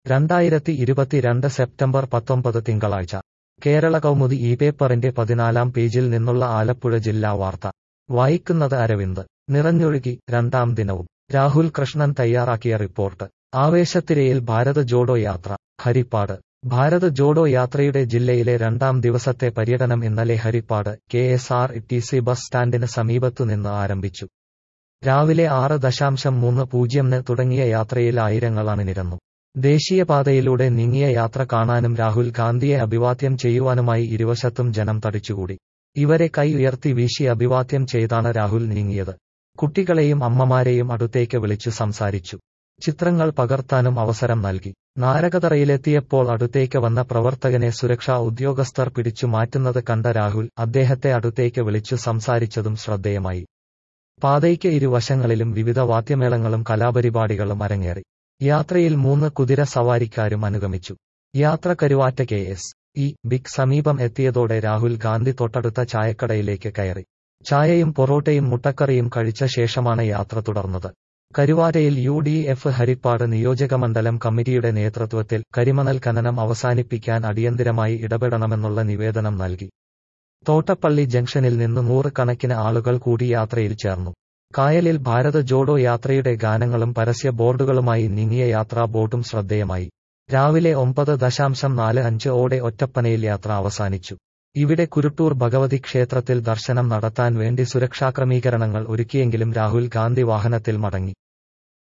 രണ്ടായിരത്തി ഇരുപത്തിരണ്ട് സെപ്റ്റംബർ പത്തൊമ്പത് തിങ്കളാഴ്ച കേരള കൗമുദി ഈ പേപ്പറിന്റെ പതിനാലാം പേജിൽ നിന്നുള്ള ആലപ്പുഴ ജില്ലാ വാർത്ത വായിക്കുന്നത് അരവിന്ദ് നിറഞ്ഞൊഴുകി രണ്ടാം ദിനവും രാഹുൽ കൃഷ്ണൻ തയ്യാറാക്കിയ റിപ്പോർട്ട് ആവേശത്തിരയിൽ ഭാരത് ജോഡോ യാത്ര ഹരിപ്പാട് ഭാരത് ജോഡോ യാത്രയുടെ ജില്ലയിലെ രണ്ടാം ദിവസത്തെ പര്യടനം ഇന്നലെ Harippad K S R T C bus സ്റ്റാൻഡിന് സമീപത്തുനിന്ന് ആരംഭിച്ചു രാവിലെ ആറ് ദശാംശം മൂന്ന് പൂജ്യംന് തുടങ്ങിയ യാത്രയിൽ ആയിരങ്ങൾ അണിനിരന്നു ദേശീയപാതയിലൂടെ നീങ്ങിയ യാത്ര കാണാനും രാഹുൽ ഗാന്ധിയെ അഭിവാദ്യം ചെയ്യുവാനുമായി ഇരുവശത്തും ജനം തടിച്ചുകൂടി ഇവരെ കൈ ഉയർത്തി വീശി അഭിവാദ്യം ചെയ്താണ് രാഹുൽ നീങ്ങിയത് കുട്ടികളെയും അമ്മമാരെയും അടുത്തേക്ക് വിളിച്ചു സംസാരിച്ചു ചിത്രങ്ങൾ പകർത്താനും അവസരം നൽകി നാരകതറയിലെത്തിയപ്പോൾ അടുത്തേക്ക് വന്ന പ്രവർത്തകനെ സുരക്ഷാ ഉദ്യോഗസ്ഥർ പിടിച്ചു മാറ്റുന്നത് കണ്ട രാഹുൽ അദ്ദേഹത്തെ അടുത്തേക്ക് വിളിച്ചു സംസാരിച്ചതും ശ്രദ്ധേയമായി പാതയ്ക്ക് ഇരുവശങ്ങളിലും വിവിധ വാദ്യമേളങ്ങളും കലാപരിപാടികളും അരങ്ങേറി യാത്രയിൽ മൂന്ന് കുതിര സവാരിക്കാരും അനുഗമിച്ചു യാത്ര കരുവാറ്റ കെ എസ് ഇ ബിഗ് സമീപം എത്തിയതോടെ രാഹുൽ ഗാന്ധി തൊട്ടടുത്ത ചായക്കടയിലേക്ക് കയറി ചായയും പൊറോട്ടയും മുട്ടക്കറിയും കഴിച്ച ശേഷമാണ് യാത്ര തുടർന്നത് കരുവാരയിൽ യു ഡി എഫ് ഹരിപ്പാട് നിയോജകമണ്ഡലം കമ്മിറ്റിയുടെ നേതൃത്വത്തിൽ കരിമണൽ ഖനനം അവസാനിപ്പിക്കാൻ അടിയന്തിരമായി ഇടപെടണമെന്നുള്ള നിവേദനം നൽകി തോട്ടപ്പള്ളി ജംഗ്ഷനിൽ നിന്ന് നൂറുകണക്കിന് ആളുകൾ കൂടി യാത്രയിൽ ചേർന്നു കായലിൽ ഭാരത് ജോഡോ യാത്രയുടെ ഗാനങ്ങളും പരസ്യ ബോർഡുകളുമായി നീങ്ങിയ യാത്രാ ബോട്ടും ശ്രദ്ധേയമായി രാവിലെ ഒമ്പത് ദശാംശം നാല് അഞ്ച് ഓടെ ഒറ്റപ്പനയിൽ യാത്ര അവസാനിച്ചു ഇവിടെ കുരുട്ടൂർ ഭഗവതി ക്ഷേത്രത്തിൽ ദർശനം നടത്താൻ വേണ്ടി സുരക്ഷാക്രമീകരണങ്ങൾ ഒരുക്കിയെങ്കിലും രാഹുൽ ഗാന്ധി വാഹനത്തിൽ മടങ്ങി